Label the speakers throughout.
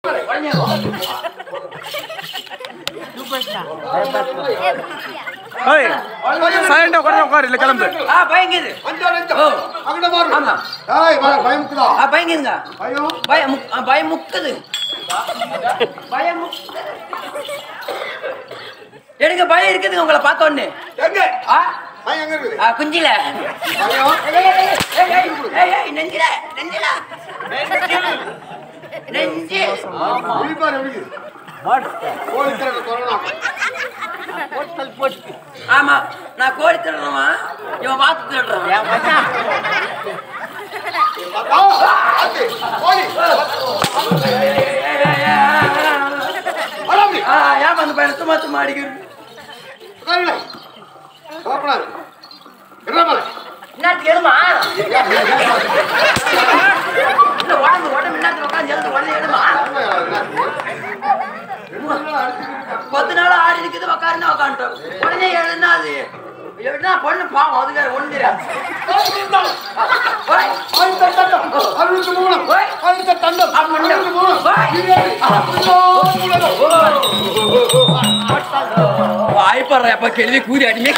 Speaker 1: உடனே
Speaker 2: ஏய் சைலண்டா உட்காரு உட்காரு இல்ல கிளம்பு
Speaker 1: ஆ பயங்குது
Speaker 3: அஞ்சா லட்சம்.
Speaker 1: ஓ.
Speaker 3: அங்கிட்ட பாரு.
Speaker 1: ஆமா.
Speaker 3: ஏய், பய- பயமுத்துடா.
Speaker 1: ஆ பயங்குதுங்க
Speaker 3: பயம்.
Speaker 1: பயம் முக்- ஆ, பயம் முக்குது பயம் முக்குது எனக்கு பயம் இருக்குதுங்க உங்களை பார்த்த உடனே
Speaker 3: எங்க?
Speaker 1: ஆ
Speaker 3: பயம் எங்க இருக்குது?
Speaker 1: ஆ, குஞ்சில
Speaker 3: பயம்.
Speaker 1: ஏய், ஏய், ஏய், ஏய், ஏய், ஏய், ஏய், நெஞ்சில நெஞ்சில நெஞ்சு
Speaker 3: விழிப்பாரு எப்படி இருக்குது? கோழி திரட்டு சொல்லலாம்.
Speaker 1: ஆமா நான் கோழி திருடுறவா இவன் வாத்து திருடுறான்
Speaker 3: ஆ, ஆத்தி, கோழி. வர அப்படி.
Speaker 1: ஆ ஏன் அந்த பையனை சும்மா சும்மா அடிக்கிறது
Speaker 3: உட்காருங்களே. சாப்பிடாது. என்ன பாரு?
Speaker 1: என்னத்துக்கு எழுமா இல்ல உடம்பு உடம்பு என்னத்துக்கு உட்காந்து எழுந்து உடனே எழுமா பத்து நாள் ஆடி இருக்குது உக்காருன்னா உக்காந்துட்டோம் உடனே எழுதுனா அது என்ன பொண்ணு பாவம் அதுக்கு ஒண்ணு தெரியாது ஓய்,
Speaker 3: ஆயிரத்தி தண்டம். அறுநூத்தி மூணு.
Speaker 1: ஓய்.
Speaker 3: ஆயிரத்தி தண்டம்.
Speaker 1: ஆமா,
Speaker 3: அறுநூத்தி மூணு.
Speaker 1: ஓய்.
Speaker 3: பிரியாணி.
Speaker 1: வாய்ப்படுற அப்ப கேள்வி கூறி அடிமே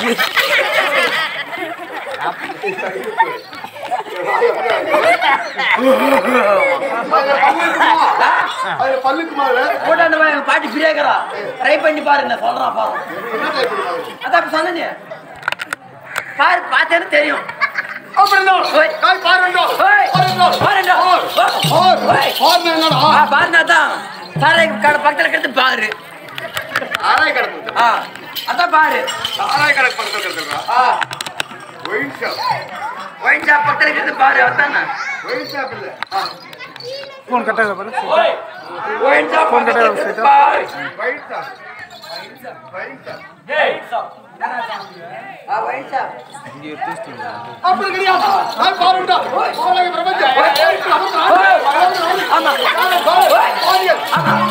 Speaker 3: அதுல பல்லுக்கு மேல
Speaker 1: போட்டு அந்த மாதிரி பாட்டி ஃப்ரீயாக்கிறா ட்ரை பண்ணி பாரு என்ன சொல்றான் பாரு
Speaker 3: என்ன type பண்ணுவாங்க?
Speaker 1: அதான் இப்ப சொன்னேனே பாரு பார்த்தேன்னு தெரியும்
Speaker 3: அப்படின்னா,
Speaker 1: ஓய்.
Speaker 3: காய் பாருண்டோ.
Speaker 1: ஓய்.
Speaker 3: பாருண்டோ.
Speaker 1: பாருண்டா.
Speaker 3: ஓய்.
Speaker 1: ஓய்.
Speaker 3: ஓய்.
Speaker 1: ஓய்.
Speaker 3: பாருண்டா என்னடா?
Speaker 1: ஆ பாருனா தான் சாரை கடை பக்கத்துல கிடந்து பாரு
Speaker 3: ஆராய் கிடக்கு.
Speaker 1: ஆ அதான் பாரு
Speaker 3: ஆராய் கிடக்கு பக்கத்துல கிடக்குறா.
Speaker 1: ஆ
Speaker 3: ஒயின் ஷாப்.
Speaker 1: ஒயின் ஷாப் பக்கத்துல கிடந்து பாரு அதானே
Speaker 3: ஒயின் ஷாப் இல்ல.
Speaker 2: ஃபோன் கட் ஆகுது பாரு
Speaker 1: ஒயின் ஷாப்
Speaker 2: ஃபோன்
Speaker 1: பக்கத்துல
Speaker 2: கட்டாத
Speaker 1: கிடந்து பாரு
Speaker 3: ஒயின் ஷாப். Wine shop.
Speaker 1: ஆ ஒயின் ஷாப்
Speaker 3: அப்படி கிடையாது. காய் பாருண்டா. பாருங்க பிரபஞ்சம்.
Speaker 1: ஆமா
Speaker 3: பாரு. பாரியல்.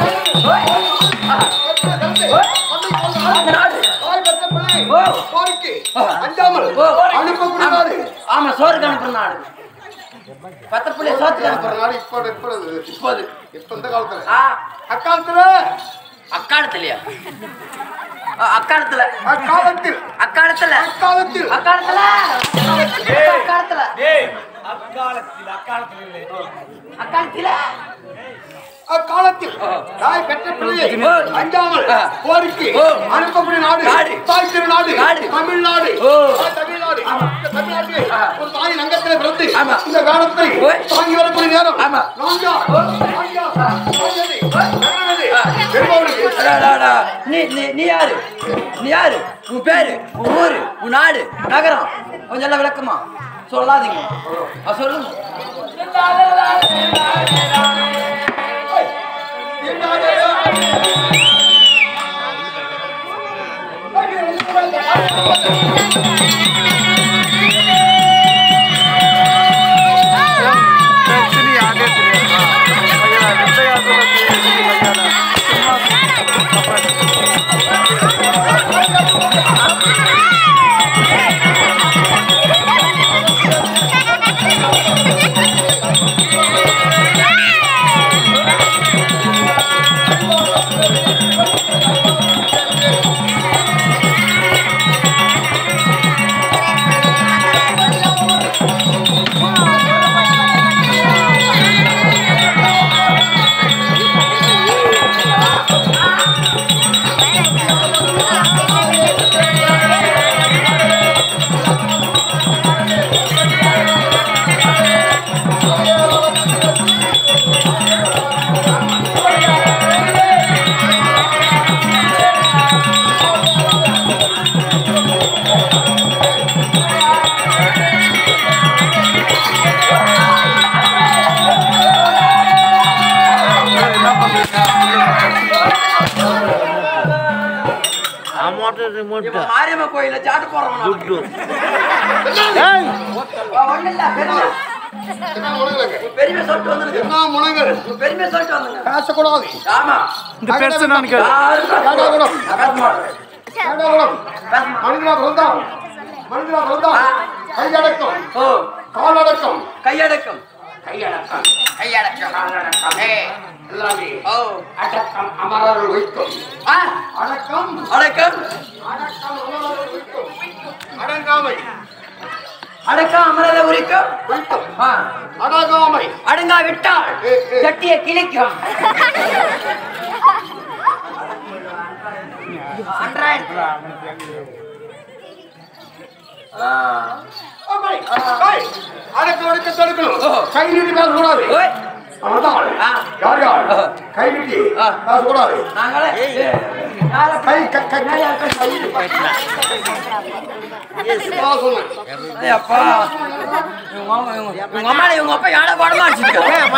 Speaker 1: அந்த நாடு
Speaker 3: காய் பெற்ற பிள்ளை.
Speaker 1: ஓ.
Speaker 3: கோரிக்கை. அஞ்சாமல்.
Speaker 1: ஓ.
Speaker 3: அனுப்பக்கூடிய நாடு.
Speaker 1: ஆமா சோறு அனுப்புற நாடு பத்த புள்ளி சோத்துக்கு
Speaker 3: அனுப்புற
Speaker 1: அனுப்புற
Speaker 3: நாடு இப்ப இப்ப இது.
Speaker 1: இப்போது
Speaker 3: இப்ப இந்த காலத்துல
Speaker 1: ஆ
Speaker 3: அக்காலத்துல
Speaker 1: அக்காலத்துலயா ஆ, அக்காலத்துல
Speaker 3: அக்காலத்தில்
Speaker 1: அக்காலத்துல
Speaker 3: அக்காலத்தில்
Speaker 1: அக்காலத்துல அக்காலத்துல அக்காலத்துல
Speaker 3: அக்காலத்தில் தாய் பெற்ற பிள்ளையை
Speaker 1: ஓ.
Speaker 3: அஞ்சாமல்
Speaker 1: ஆ.
Speaker 3: கோரிக்கை
Speaker 1: ஓ.
Speaker 3: அனுப்பக்கூடிய நாடு
Speaker 1: நாடு.
Speaker 3: தாய் திருநாடு
Speaker 1: நாடு.
Speaker 3: தமிழ்நாடு
Speaker 1: ஓ.
Speaker 3: தாய் தமிழ்நாடு இந்த தமிழ்நாட்டிலே
Speaker 1: ஆ.
Speaker 3: ஒரு தாய் நங்கத்திலே பிறந்து
Speaker 1: ஆமா.
Speaker 3: இந்த காலத்தை
Speaker 1: ஓய்.
Speaker 3: தாங்கி வரக்கூடிய நேரம்
Speaker 1: ஆமா.
Speaker 3: நான்கா
Speaker 1: ஓ.
Speaker 3: நான்கா நான்கது, நகரது,
Speaker 1: ஆ.
Speaker 3: பெருமாளுக்கு.
Speaker 1: அடா, அடா, அடா. நீ நீ நீ யாரு நீ யாரு உன் பேரு உன் ஊரு உன் நாடு நகரம் கொஞ்சம் எல்லாம் விளக்கமா சொல்லாதீங்க ஆ, சொல்லுங்க
Speaker 2: ஆக்சுவலி ஆடே தெரியும் ஐயா வெட்டையா சொல்லுங்க
Speaker 1: இவன் மாரியம்மா கோயில சாட்டு போறவன்
Speaker 2: ஏய்
Speaker 1: ஒண்ணு இல்ல பெருமை
Speaker 3: என்ன முனைகளுங்க?
Speaker 1: பெருமை சொல்லிட்டு வந்துருங்க
Speaker 3: என்ன முனைகள்
Speaker 1: உன் பெருமை சொல்லிட்டு வந்துருங்க
Speaker 3: பேசக்கூடாது
Speaker 1: ஆமா
Speaker 2: இந்த பெருசு நான் கேளு
Speaker 1: யாரும் பேச
Speaker 3: கேட்டாக்கூடாது.
Speaker 1: மாட்டேன்.
Speaker 3: கேட்டாக்கூடாது.
Speaker 1: பேச மாட்டேன்.
Speaker 3: மனிதனா பிறந்தா மனிதனா பிறந்தா கையடக்கம்
Speaker 1: ஓ
Speaker 3: காலடக்கம்
Speaker 1: கையடக்கம் கையடக்கம் கையடக்கம் காலடக்கம் ஏய்
Speaker 3: எல்லாமே
Speaker 1: ஓ
Speaker 3: அடக்கம் அமரர்கள் வைக்கும்
Speaker 1: ஆ
Speaker 3: அடக்கம்
Speaker 1: அடக்கம்
Speaker 3: அடக்கம் அமரர்கள் வைக்கும் அடங்காமை
Speaker 1: அடக்கம் அமரரை உரிக்கும்
Speaker 3: வைக்கும்
Speaker 1: ஆ
Speaker 3: அடங்காமை
Speaker 1: அடங்கா விட்டால்
Speaker 3: ஏ, ஏ.
Speaker 1: கட்டிய கிழிக்கும் அன்றாயிரம்
Speaker 3: ஆமை. ஏய், அடக்கம் அடக்க தடுக்கணும்
Speaker 1: ஓ.
Speaker 3: கை நீட்டி பேசக்கூடாது
Speaker 1: ஓய்
Speaker 3: அவர்தான்
Speaker 1: ஆ.
Speaker 3: யார் யார்
Speaker 1: ஓ.
Speaker 3: கை நீட்டி
Speaker 1: ஆ.
Speaker 3: பேசக்கூடாது
Speaker 1: நாங்களே
Speaker 3: கை கை கை கை நான் சொன்னேன்
Speaker 1: ஏய் அப்பா இவங்க அம்மா இவங்க இவங்க அம்மா இவங்க அப்பா யானை குடமா அடிச்சிருக்காங்க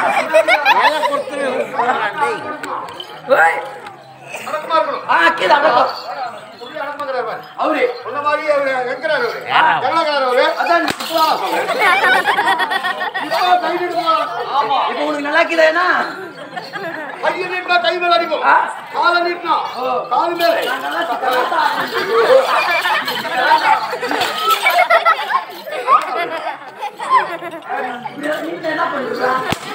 Speaker 1: ஓய்
Speaker 3: அடக்கமா இருக்கணும்
Speaker 1: ஆ கீழே அடக்கம்
Speaker 3: புள்ளி அடக்கமா இருக்கிறார் பாரு.
Speaker 1: அவரு
Speaker 3: சொன்ன மாதிரி அவரு எங்கிறாரு அவரு எவ்வளவு இருக்கிறாரு அவரு
Speaker 1: அதான்
Speaker 3: இப்பதான் சொன்னேன். இப்போ கை நீட்டி போகலாம். ஆமா
Speaker 1: இப்போ உனக்கு நல்லா இருக்குதேனா
Speaker 3: கையை நீட்டினா கை மேல அடிக்கும்
Speaker 1: ஆ.
Speaker 3: காலை நீட்டினா கால் மேல
Speaker 1: நல்லா சிக்கலாத்தா. இப்படி நீங்க என்ன பண்றீங்க?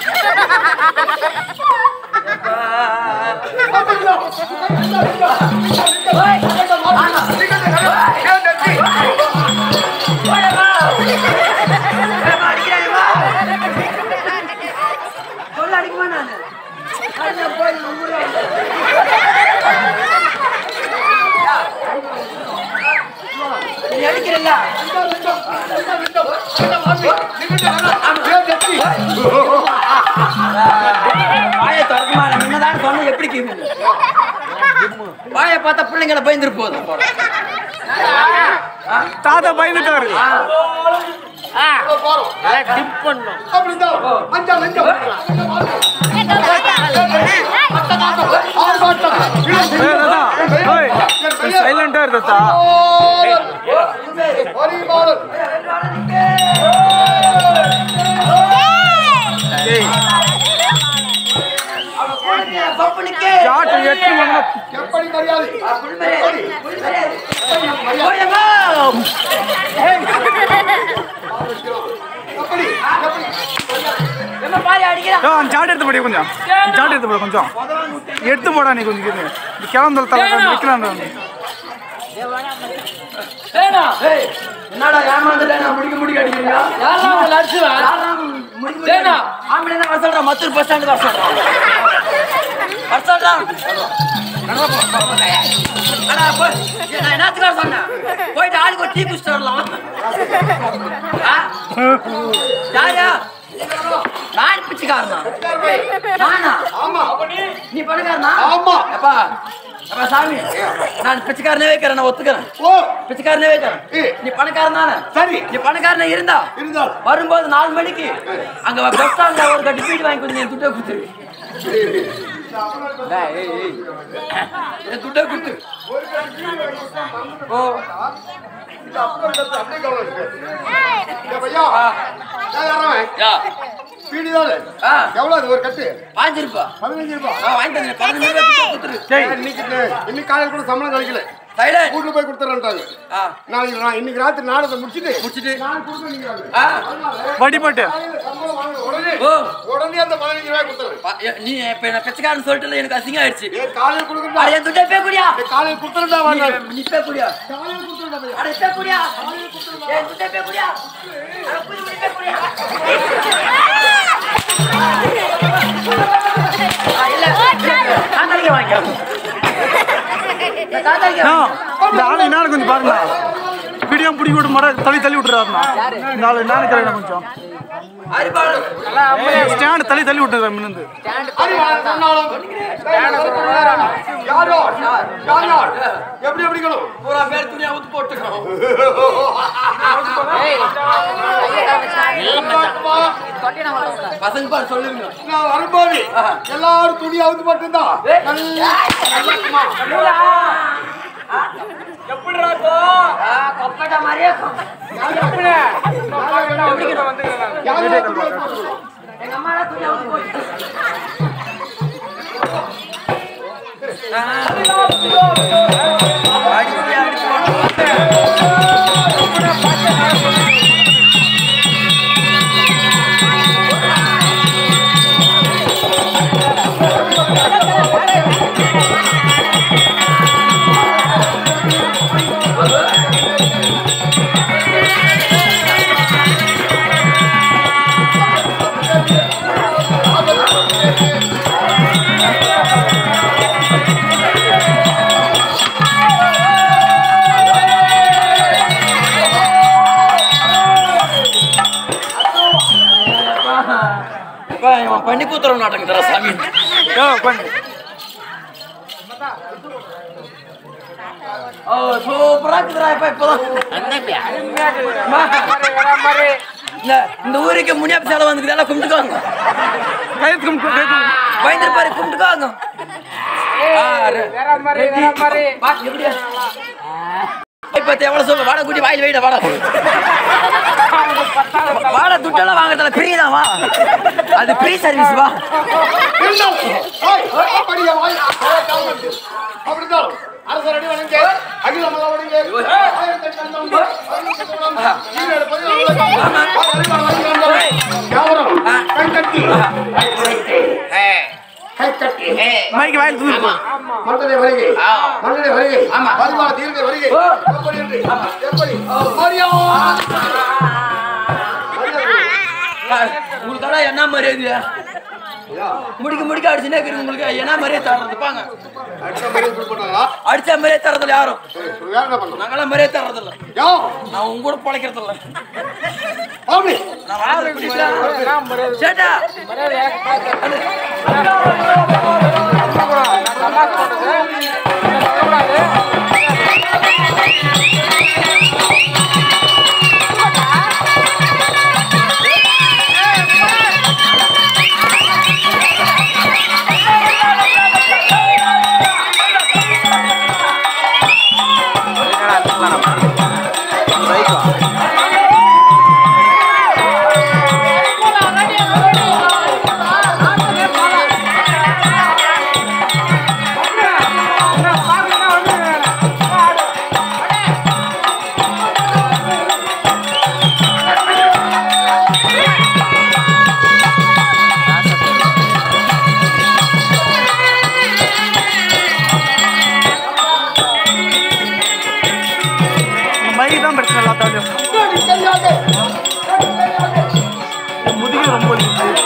Speaker 1: ஓய், ஆனா. ஓடவா. ஏம்மா, அடிக்கிறாயேம்மா. சொல்ல அடிக்குமா நானு அடிச்சா போய் நம்ம ஊர்ல வந்து. நீ அடிக்கிறல்ல வாயை திறக்குமா முன்னதான் சொன்ன எப்படி கேட்குது வாயை பார்த்தா பிள்ளைங்களை பயந்துரு போதும்
Speaker 2: தாத்தா பயந்துட்டாரு
Speaker 3: அப்படிதான் அஞ்சா லஞ்சம்
Speaker 2: ஏய் தாத்தா ஓய் சைலண்டா இரு தாத்தா ஏய்
Speaker 1: பப்பனுக்கு
Speaker 2: சாட்டு எட்டு வாங்கினா
Speaker 3: எப்படி மரியாதை
Speaker 1: புல்மரியாதை புல்மரியாதை போயம்மா
Speaker 3: எப்படி எப்படி
Speaker 1: எம்மா பாரு அடிக்கிறான்
Speaker 2: ஏய், அந்த சாட்டு எடுத்து போடி கொஞ்சம் இந்த சாட்டு எடுத்து போட கொஞ்சம் எடுத்து போடா நீ கொஞ்சம் இது இந்த கிளம்புதல் தலை நிற்கலாம்
Speaker 1: ஏய், என்னடா ஏமாந்துட்டேன் நான் முடிக்க முடிக்க அடிக்கிறீங்க
Speaker 4: யாரா உங்களை அடிச்சுவா? ஏன்னா?
Speaker 1: ஆம்பளை தான் வர சொல்றான் மத்தூர் பஸ் ஸ்டாண்டு வர சொல்றான் வர சொல்றான் அடா, போய். நான் என்னத்துக்கு வர சொன்னேன் போயிட்டு ஆளுக்கு ஒரு டீ குடிச்சிட்டு வரலாம் ஆ? யாரா நான் பிச்சைக்காரனா நானா
Speaker 3: ஆமா
Speaker 1: நீ பணக்காரனா
Speaker 3: ஆமா.
Speaker 1: எப்பா எப்பா சாமி நான் பிச்சைக்காரனே வைக்கிறேன் நான் ஒத்துக்கிறேன்
Speaker 3: ஓ
Speaker 1: பிச்சைக்காரனே வைக்கிறேன்
Speaker 3: ஏய்.
Speaker 1: நீ பணக்காரன் தானே
Speaker 3: சரி
Speaker 1: நீ பணக்காரனா இருந்தா
Speaker 3: இருந்தால்
Speaker 1: வரும்போது நாலு மணிக்கு அங்க பஸ் ஸ்டாண்ட்ல ஒரு கட்டி வீடு வாங்கி கொடுத்து என் துட்டை கொடுத்துரு என் துட்டை கொடுத்து ஓ
Speaker 3: இந்த அப்புறம் இருக்கிறது அப்படியே கவனம் இருக்கு. ஏய் பையா ஏய் யாரவன்
Speaker 1: யா
Speaker 3: பீடி தானே
Speaker 1: ஆ
Speaker 3: எவ்வளவு அது ஒரு கட்டு
Speaker 1: பாஞ்சிருப்பா
Speaker 3: பதினஞ்சு ரூபாய்
Speaker 1: ஆ வாங்கி தந்தேன் பதினஞ்சு ரூபாய் துட்டை கொடுத்துரு
Speaker 2: டேய்
Speaker 3: இன்னைக்கு இன்னைக்கு காலையில் கூட சம்பளம் கிடைக்கல
Speaker 1: சைலண்ட்
Speaker 3: வீட்டுல போய் கொடுத்துறேன்ட்டாங்க
Speaker 1: ஆ
Speaker 3: நாளைக்கு நான் இன்னைக்கு ராத்திரி நாடகத்தை முடிச்சிட்டு
Speaker 1: முடிச்சிட்டு
Speaker 3: நாளைக்கு கொடுத்துருங்க
Speaker 1: ஆ
Speaker 2: வடிபட்டு
Speaker 3: காலையில சம்பளம் வாங்க உடனே
Speaker 1: ஓ
Speaker 3: உடனே அந்த பதினஞ்சு ரூபாய் கொடுத்துறேன்
Speaker 1: பா- எ- நீ இப்ப என்ன பிச்சைக்காரன் சொல்லிட்டு எனக்கு அசிங்கம் ஆயிடுச்சு
Speaker 3: ஏன் காலையில் கொடுக்குறா
Speaker 1: அட என் துட்டை பே குடியா
Speaker 3: காலையில் கொடுத்துருந்தா வாங்க
Speaker 1: நீ பே குடியா
Speaker 3: காலையில் கொடுத்துருந்தா பையா
Speaker 1: அட பே குடியா என் துட்டை பே குடியா அட குடி குடி பே குடியா ஆ, இல்ல தாத்தாளிக்க வாங்கிக்கோ தாத்தாளிக்க
Speaker 2: அண்ணா, இந்த ஆளு என்னன்னு கொஞ்சம் பாருங்க வீடியோ பிடிக்க விட்டு மாட தள்ளி தள்ளி விட்டுறாருண்ணா இந்த ஆளு என்னன்னு கேளுங்க கொஞ்சம்
Speaker 1: அரிபாடு
Speaker 2: ஸ்டாண்ட் தள்ளி தள்ளி விட்டுறாரு மின்னு
Speaker 3: அறிவாளர் சொன்னாலும் யார் யார் யார் யார் எப்படி எப்படிக்கணும்
Speaker 1: பூரா பேர் துணியா ஊத்து போட்டுக்கிறோம் பசங்க பாரு சொல்லுங்க
Speaker 3: நான் வரும்போது எல்லாரும் துணி அவுத்து மட்டும்தான்
Speaker 1: கொப்பட்ட மாதிரியே எங்க அம்மா துணி அவுத்து போட்டு அடிச்சு அடிச்சு போட்டு
Speaker 2: யோ கொஞ்சம்
Speaker 1: ஓ சூப்பரா இருக்குதுடா இப்ப இப்பதான் அம்மா. இந்த இந்த ஊருக்கு முனியப்ப செலவு வந்துக்குதால கும்பிட்டுக்கோங்க
Speaker 2: கையெழுத்து கும்பிட்டு கையெழுத்து கும்பிட்டு.
Speaker 1: பயந்துருப்பாரு கும்பிட்டுக்கோங்க ஆ, ரெ- ரெடி. வா, எப்படியா? இப்ப எவ்வளவு சொல்லு வாடகை கூட்டி வாயில் வைட வாடகை வாடகை துட்டெல்லாம் வாங்குறதுல ஃப்ரீ தான் வா அது ஃப்ரீ சர்வீஸ் வா
Speaker 3: இருந்தால், ஓய், அப்படியே வாய். அப்படித்தான். அரசரடி வணங்க, அகில மல்ல வணங்க, ஆயிரத்தி எட்டு நம்பி, அறுநூத்தி தொண்ணூறு, ஈரேழு பதினாலு, பதினாலு, பதினாலு, யாவரும் கை தட்டி, கை தட்டி,
Speaker 2: மைக்கு வாயில் தூக்கி போ.
Speaker 3: மன்னனை வருகை, மன்னனை வருகை, வருமா தீர்க்கை வருகை, எப்படி என்று, எப்படி, மரியாதை. மரியாதை.
Speaker 1: உங்களுக்கு என்ன மரியாதை முடிக்க முடிக்க அடிச்சுனே இருக்குது உங்களுக்கு என்ன மரியாதை தர்றது பாங்க
Speaker 3: அடுத்த மரியாதை கொடுப்பாங்களா?
Speaker 1: அடிச்ச மரியாதை தரதில்ல யாரும்
Speaker 3: சரி, சொல்லு, வேற என்ன பண்ணணும்?
Speaker 1: நாங்களாம் மரியாதை தர்றதில்ல
Speaker 3: யோ,
Speaker 1: நான் உங்க கூட பிழைக்கிறது இல்ல
Speaker 3: ஆமி.
Speaker 1: நான் வாழ்றது பிடிக்கல. சேட்டா
Speaker 2: இந்த மைக்கு தான் பிரச்சனை எல்லாத்தாலையும்
Speaker 3: தெரியாது.
Speaker 2: முதுகு ரொம்ப வலிக்குது.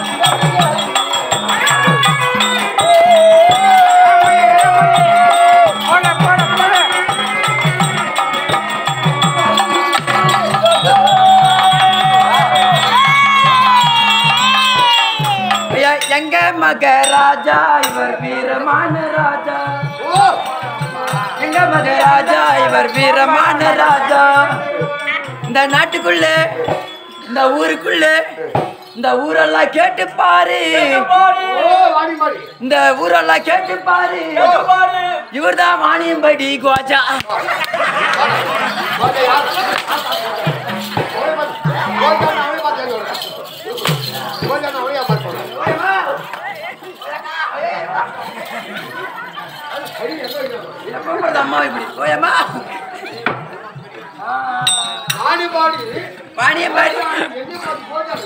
Speaker 1: ஐயா, எங்க மக ராஜா இவர் வீரமான ராஜா
Speaker 3: ஓ,
Speaker 1: எங்க மக ராஜா இவர் வீரமான ராஜா இந்த நாட்டுக்குள்ள இந்த ஊருக்குள்ள இந்த ஊரெல்லாம் கேட்டு பாரு
Speaker 3: ஓ, வாடி மாடி.
Speaker 1: இந்த ஊரெல்லாம் கேட்டு பாரு இவர்தான் வாணியம்படி கோஜா
Speaker 3: வாடி, யார்? அவனை பார்த்து- கோல்கான அவனை பார்த்து எழுதி விடுறேன். கோல்கான அவனையா பார்த்து சொல்றேன். அடி, எங்க வைக்கணும்?
Speaker 1: கூப்பிடுறது அம்மா இப்படி ஓயம்மா
Speaker 3: வாடி மாடி.
Speaker 1: வாணியம்பாடி
Speaker 3: என்ன பார்த்து கோல்கான?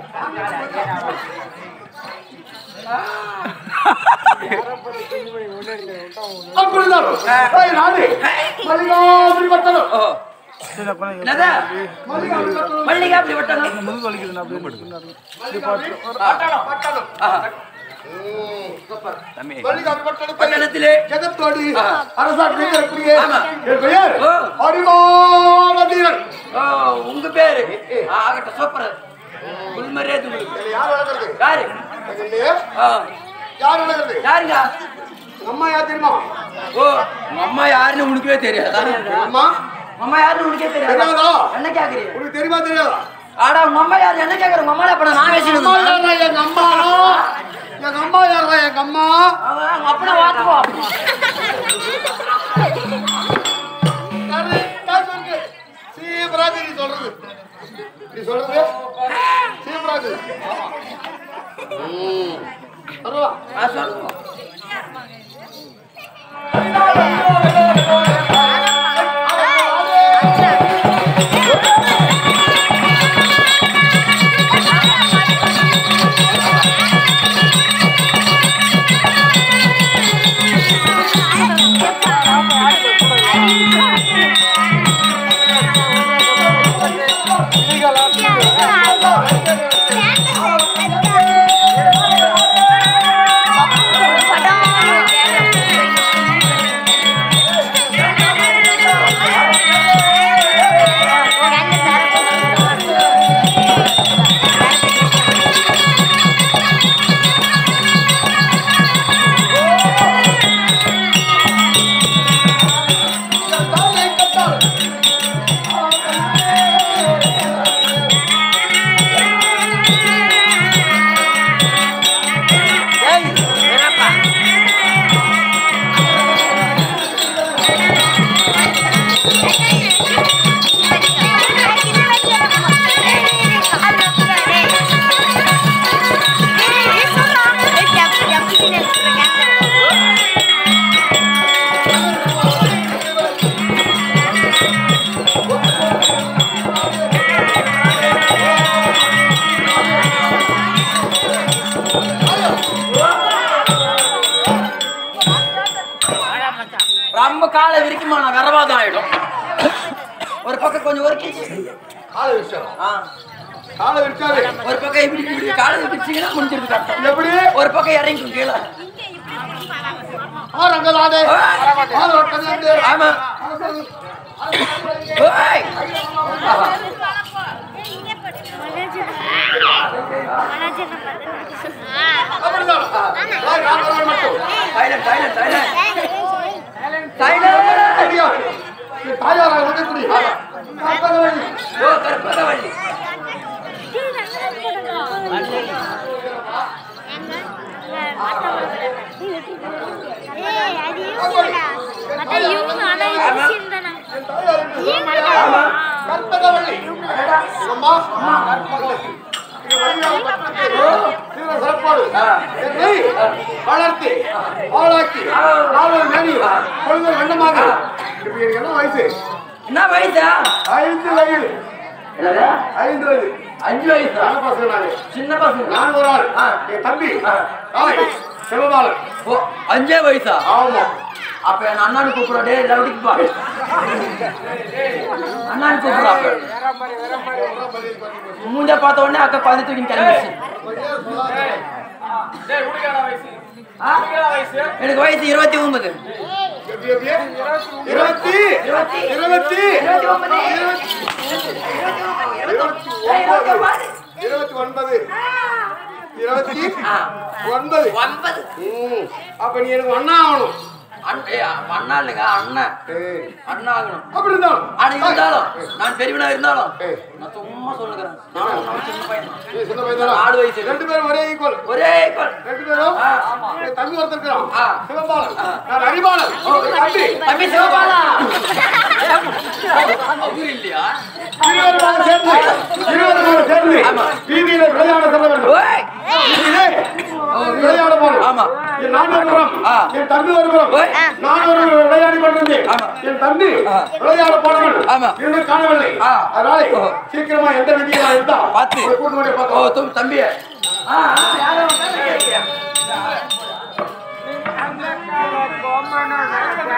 Speaker 3: அப்படிதான். ஏய், ராணி, மல்லிகாபுரி பட்டணம்.
Speaker 1: ஓ
Speaker 2: சரி, அப்ப நான்
Speaker 1: என்னதா
Speaker 3: மல்லிகாபுரி பட்டணம்.
Speaker 1: மல்லிகா அப்படி விட்டணும்
Speaker 2: முதுகு வலிக்குதுண்ணா அப்படியே படுத்துனாரு.
Speaker 3: மல்லிகாபுரி பட்டணம்.
Speaker 1: ஆஹா.
Speaker 3: ம்.
Speaker 1: தம்பி
Speaker 3: மல்லிகாபுரி பட்டணத்தில்
Speaker 1: பட்டணத்திலே
Speaker 3: ஜெகத்தோடு அரசாட்சி இருக்கக்கூடிய
Speaker 1: ஆமா.
Speaker 3: என் பெயர்
Speaker 1: ஓ.
Speaker 3: அரிமானதீரன்
Speaker 1: ஓ உங்க பேரு ஆ, ஆகட்டும் சூப்பர் உள்மரியாதை உங்களுக்கு
Speaker 3: என்னை யார் வளர்க்கறது
Speaker 1: யாரு
Speaker 3: எங்க இல்லையே
Speaker 1: ஆ,
Speaker 3: யார் வளர்க்கறது
Speaker 1: யாருங்க
Speaker 3: உங்க அம்மா யார் தெரியுமா
Speaker 1: ஓ உங்க அம்மா யாருன்னு உனக்கே தெரியாதா
Speaker 3: உங்க அம்மா
Speaker 1: உங்க அம்மா யாருன்னு உனக்கே தெரியாதா
Speaker 3: தெரியாதா?
Speaker 1: என்ன கேக்குறீங்க
Speaker 3: உனக்கு தெரியுமா தெரியாதா
Speaker 1: ஆடா உங்க அம்மா யாரு என்ன கேக்குற உங்க அம்மா அப்ப நான்
Speaker 3: அம்மா
Speaker 1: பேசிட்டு
Speaker 3: யாரா எங்க அம்மா எங்க அம்மா யாரா எங்க அம்மா
Speaker 1: அவங்க அப்பனை வாத்துவோம்
Speaker 3: கரெக்டா சொல்லு சீபராஜ் நீ சொல்றது நீ சொல்றது சீபராஜ் ம் பரவா
Speaker 1: சொல்லுங்க
Speaker 5: படம்
Speaker 1: ரொம்ப காலை விரிக்குமா நான் வரவாதம் ஆயிடும் ஒரு பக்கம் கொஞ்சம் ஒருக்கிச்சு
Speaker 3: காலை விரிச்சாரு
Speaker 1: ஆ.
Speaker 3: காலை விரிச்சாரு
Speaker 1: ஒரு பக்கம் இப்படி இப்படி காலை விரிச்சிங்கன்னா முடிஞ்சிருக்கு கரெக்டா
Speaker 3: எப்படி
Speaker 1: ஒரு பக்கம் இறங்கிக்கும் கீழே
Speaker 3: ஆறு அங்க தானே ஆறு ஒட்டது
Speaker 1: ஆமா ஓய் ஆஹா.
Speaker 3: அப்படிதான் வாய் நான் மட்டும்
Speaker 1: சைலண்ட் சைலண்ட் சைலண்ட் சைலண்ட்
Speaker 3: ஐயா தாயாரா வந்து இப்படி காப்பரவழி
Speaker 1: ஓ கற்பகவள்ளி
Speaker 3: கற்பகவள்ளி அம்மா இது வழியாக பட்டிருக்கு. இதுல சிறப்பாடு. என்னை வளர்த்து ஆளாக்கி நாலு மேனி பொழுது வெண்ணமாக இப்ப எனக்கு என்ன வயசு
Speaker 1: என்ன வயசா
Speaker 3: ஐந்து வயது
Speaker 1: என்னது?
Speaker 3: ஐந்து வயது
Speaker 1: அஞ்சு வயசா
Speaker 3: சின்ன பசங்க நானு
Speaker 1: சின்ன பசங்க
Speaker 3: நான் ஒரு ஆள்
Speaker 1: ஆ.
Speaker 3: என் தம்பி நாளை சிவபாலன்
Speaker 1: ஓ அஞ்சே வயசா
Speaker 3: ஆமா
Speaker 1: அப்ப என் அண்ணானு கூப்பிடுறா டே லவுடிக்கு பா அண்ணானு கூப்பிடுறா அப்ப மூஞ்ச பார்த்த உடனே அக்கா குழந்தை தூக்கி கிளம்பிச்சு ஆ? எனக்கு வயசு இருபத்தி ஒன்பது
Speaker 3: எப்படி, எப்படி? இருபத்தி
Speaker 1: இருபத்தி
Speaker 3: இருபத்தி
Speaker 1: இருபத்தி ஒன்பது இருபத்தி ஒன்பது
Speaker 3: இருபத்தி ஒன்பது இருபத்தி
Speaker 1: ஆ.
Speaker 3: ஒன்பது
Speaker 1: ஒன்பது
Speaker 3: ம். அப்ப நீ எனக்கு அண்ணா ஆகணும்
Speaker 1: அண்ணன் ஏய், அண்ணா இல்லைங்க அண்ணன்
Speaker 3: ஏய்,
Speaker 1: அண்ணா ஆகணும்
Speaker 3: அப்படிதான்
Speaker 1: ஆனா இருந்தாலும் நான் பெரியவனா இருந்தாலும்
Speaker 3: ஏய்.
Speaker 1: நான் சும்மா சொல்லுகிறேன் நான் உன்னை சின்ன பையன் தான்.
Speaker 3: நீ சின்ன பையன்தானா?
Speaker 1: நாலு வயசு.
Speaker 3: ரெண்டு பேரும் ஒரே ஈக்குவல்
Speaker 1: ஒரே equal.
Speaker 3: ரெண்டு பேரும்
Speaker 1: ஆ.
Speaker 3: என் தம்பி ஒருத்தர் இருக்கிறான்
Speaker 1: ஆ.
Speaker 3: சிவபாலன் நான் அறிவாளன் என் தம்பி
Speaker 1: தம்பி சிவபாலா அவரு இல்லையா
Speaker 3: இருவருமாக சேர்ந்து இருவருமாக சேர்ந்து
Speaker 1: ஆமா.
Speaker 3: வீதியில விளையாட செல்ல வேண்டும்
Speaker 1: ஓய்
Speaker 3: வீதியிலே விளையாட போறோம்
Speaker 1: ஆமா.
Speaker 3: என் நான் ஒரு புறம்
Speaker 1: ஆ.
Speaker 3: என் தம்பி ஒரு புறம்
Speaker 1: ஓய்.
Speaker 3: நான் ஒரு விளையாடி கொண்டிருந்தேன்
Speaker 1: ஆமா.
Speaker 3: என் தம்பி
Speaker 1: ஆ.
Speaker 3: விளையாட போனவன்
Speaker 1: ஆமா.
Speaker 3: இன்னும் காணவில்லை
Speaker 1: ஆ.
Speaker 3: அதனால
Speaker 1: ஓ.
Speaker 3: சீக்கிரமா எந்த விதியா இருந்தா
Speaker 1: பார்த்து.
Speaker 3: உங்களை கூட்டு வந்து
Speaker 1: ஓ
Speaker 3: பார்த்தோம்
Speaker 1: தும் தம்பி ஆ ஆ, யாரோ உட்கார்ந்து கேட்கிறீங்க.